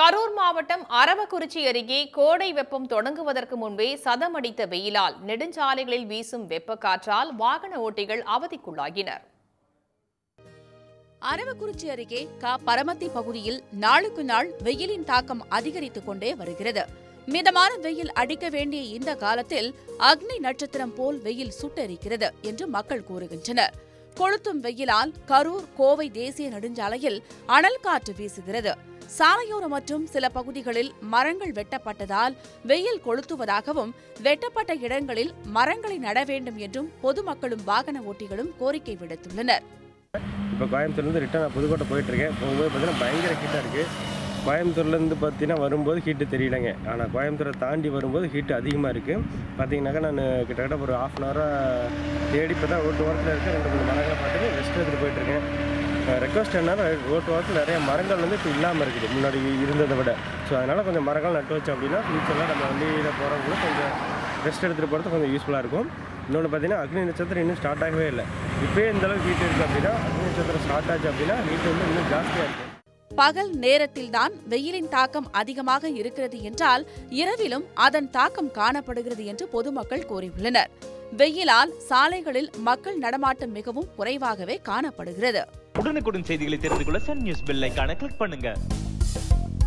கரூர் மாவட்டம் அரவக்குறிச்சி அருகே கோடை வெப்பம் தொடங்குவதற்கு முன்பே சதமடித்த வெயிலால் நெடுஞ்சாலைகளில் வீசும் வெப்பக்காற்றால் வாகன ஓட்டிகள் அவதிக்குள்ளாகினர் அரவக்குறிச்சி அருகே க பரமத்தி பகுதியில் நாளுக்கு நாள் வெயிலின் தாக்கம் அதிகரித்துக் கொண்டே வருகிறது மிதமான வெயில் அடிக்க வேண்டிய இந்த காலத்தில் அக்னி நட்சத்திரம் போல் வெயில் சுட்டெரிக்கிறது என்று மக்கள் கூறுகின்றனர் கொளுத்தும் வெயிலால் கரூர் கோவை தேசிய நெடுஞ்சாலையில் அனல் காற்று வீசுகிறது சாலையோரம் மற்றும் சில பகுதிகளில் மரங்கள் வெட்டப்பட்டதால் வெயில் கொளுத்துவதாகவும் வெட்டப்பட்ட இடங்களில் மரங்களை நட வேண்டும் என்றும் பொதுமக்களும் வாகன ஓட்டிகளும் கோரிக்கை விடுத்துள்ளனர் இப்போ கோயம்புத்தூர்லேருந்து ரிட்டர்ன் நான் புதுக்கோட்டை போயிட்டுருக்கேன் போகும்போது பார்த்தீங்கன்னா பயங்கர ஹீட்டாக இருக்குது கோயம்புத்தூர்லேருந்து பார்த்தீங்கன்னா வரும்போது ஹீட்டு தெரியலைங்க ஆனால் கோயம்புத்தூரை தாண்டி வரும்போது ஹீட்டு அதிகமாக இருக்குது பார்த்தீங்கன்னாக்கா நான் கிட்டத்தட்ட ஒரு ஆஃப் அன் ஹவராக தேடி இப்போ தான் ரோட்டு ஓரத்தில் இருக்க ரெண்டு மூணு மரங்களை பார்த்துட்டு ரெஸ்ட் எடுத்துகிட்டு போயிட்டுருக்கேன் ரெக்வஸ்ட் என்னன்னா ரோட்டு ஓரத்தில் நிறைய மரங்கள் வந்து இப்போ இல்லாமல் இருக்குது முன்னாடி இருந்ததை விட ஸோ அதனால் கொஞ்சம் மரங்கள் நட்டு வச்சோம் அப்படின்னா ஃபியூச்சரில் நம்ம வண்டியில் போகிறவங்களும் கொஞ்சம் ரெஸ்ட் எடுத்துகிட்டு போகிறது கொஞ்சம் யூஸ்ஃபுல்லாக இருக்கும் இன்னொன்று பார்த்தீங்கன்னா அக்னி நட்சத்திரம் இன்னும் ஸ்டார்ட் ஆகவே இல்லை இப்போயே இந்த அளவுக்கு ஹீட் இருக்குது அப்படின்னா அக்னி நட்சத்திரம் ஸ்டார்ட் ஆச்சு அப்படின்னா ஹீட் வந்து இன்னும் ஜாஸ்தியாக இருக்குது பகல் நேரத்தில்தான் வெயிலின் தாக்கம் அதிகமாக இருக்கிறது என்றால் இரவிலும் அதன் தாக்கம் காணப்படுகிறது என்று பொதுமக்கள் கூறியுள்ளனர் வெயிலால் சாலைகளில் மக்கள் நடமாட்டம் மிகவும் குறைவாகவே காணப்படுகிறது உடனுக்குடன் செய்திகளை தெரிந்து கொள்ள சன் நியூஸ் பெல் ஐகானை கிளிக் பண்ணுங்க